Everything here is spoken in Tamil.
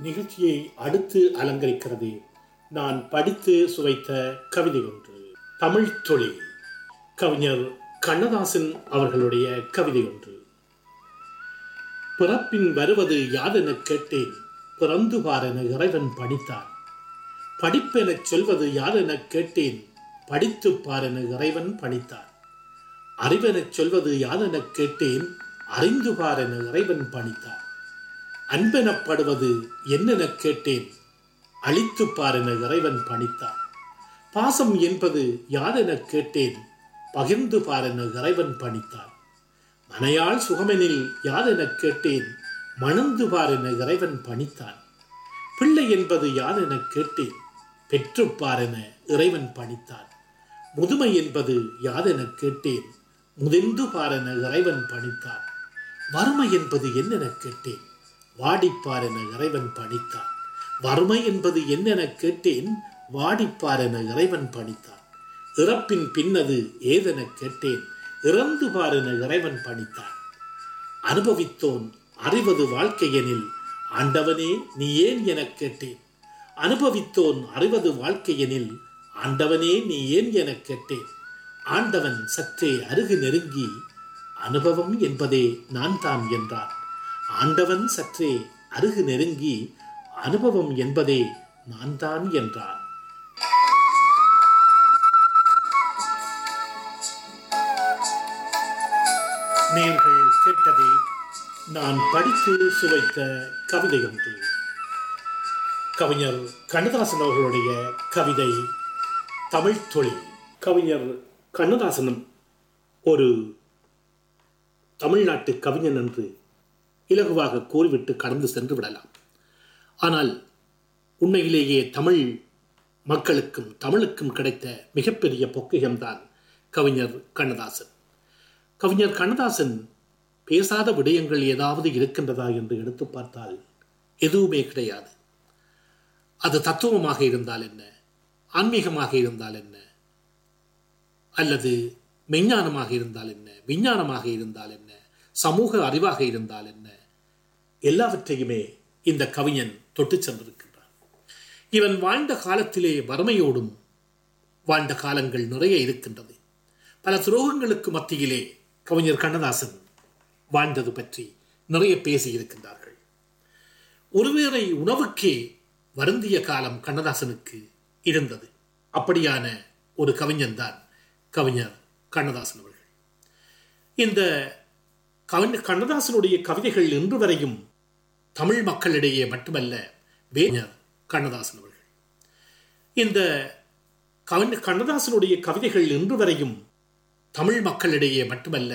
நிகழ்ச்சியை அடுத்து அலங்கரிக்கிறது நான் படித்து சுவைத்த கவிதை ஒன்று தமிழ் தொழில் கவிஞர் கண்ணதாசன் அவர்களுடைய கவிதை ஒன்று பிறப்பின் வருவது யாதெனக் கேட்டேன் பிறந்து பாரென இறைவன் பணித்தான் படிப்பெனச் சொல்வது யாதெனக் கேட்டேன் படித்து பாரென இறைவன் பணித்தான் அறிவெனச் சொல்வது யாதெனக் கேட்டேன் அறிந்து பாரென இறைவன் பணித்தான் அன்பெனப்படுவது என்னெனக் கேட்டேன் அழித்து பாரென இறைவன் பணித்தான் பாசம் என்பது யாதெனக் கேட்டேன் பகிர்ந்து பாரென இறைவன் பணித்தான் மனையாள் சுகமெனில் யாதெனக் கேட்டேன் மணந்து பாரென இறைவன் பணித்தான் பிள்ளை என்பது யாதெனக் கேட்டேன் பெற்று பாரென இறைவன் பணித்தான் முதுமை என்பது யாதெனக் கேட்டேன் முதிர்ந்து பாரென இறைவன் பணித்தான் வறுமை என்பது என்னெனக் கேட்டேன் வாடிப்பாரென இறைவன் பணித்தான் வறுமை என்பது என்னெனக் கேட்டேன் வாடிப்பாரென இறைவன் பணித்தான் இறப்பின் பின்னது ஏதெனக் கேட்டேன் இறந்து பாரென இறைவன் பணித்தான் அனுபவித்தோன் அறிவது வாழ்க்கையெனில் ஆண்டவனே நீ ஏன் எனக் கேட்டேன் அனுபவித்தோன் அறிவது வாழ்க்கையெனில் ஆண்டவனே நீ ஏன் எனக் கேட்டேன் ஆண்டவன் சற்றே அருகு நெருங்கி அனுபவம் என்பதே நான் தான் என்றான் ஆண்டவன் சற்றே அருகு நெருங்கி அனுபவம் என்பதே நான் தான் என்றான் நேர்கள் கேட்டதே நான் படித்து சுவைத்த கவிதை ஒன்று கவிஞர் கண்ணதாசன் அவர்களுடைய கவிதை தமிழ் தொழில் கவிஞர் கண்ணதாசனும் ஒரு தமிழ்நாட்டு கவிஞன் என்று இலகுவாக கூறிவிட்டு கடந்து சென்று விடலாம் ஆனால் உண்மையிலேயே தமிழ் மக்களுக்கும் தமிழுக்கும் கிடைத்த மிகப்பெரிய பொக்கியம்தான் கவிஞர் கண்ணதாசன் கவிஞர் கண்ணதாசன் பேசாத விடயங்கள் ஏதாவது இருக்கின்றதா என்று எடுத்து பார்த்தால் எதுவுமே கிடையாது அது தத்துவமாக இருந்தால் என்ன ஆன்மீகமாக இருந்தால் என்ன அல்லது மெஞ்ஞானமாக இருந்தால் என்ன விஞ்ஞானமாக இருந்தால் என்ன சமூக அறிவாக இருந்தால் என்ன எல்லாவற்றையுமே இந்த கவிஞன் தொட்டு சென்றிருக்கின்றான் இவன் வாழ்ந்த காலத்திலே வறுமையோடும் வாழ்ந்த காலங்கள் நிறைய இருக்கின்றது பல துரோகங்களுக்கு மத்தியிலே கவிஞர் கண்ணதாசன் வாழ்ந்தது பற்றி நிறைய பேசி இருக்கின்றார்கள் ஒருவேளை உணவுக்கே வருந்திய காலம் கண்ணதாசனுக்கு இருந்தது அப்படியான ஒரு கவிஞன் தான் கவிஞர் கண்ணதாசன் அவர்கள் இந்த கவிஞர் கண்ணதாசனுடைய கவிதைகள் இன்று வரையும் தமிழ் மக்களிடையே மட்டுமல்ல வேஞர் கண்ணதாசன் அவர்கள் இந்த கவிஞர் கண்ணதாசனுடைய கவிதைகள் இன்று வரையும் தமிழ் மக்களிடையே மட்டுமல்ல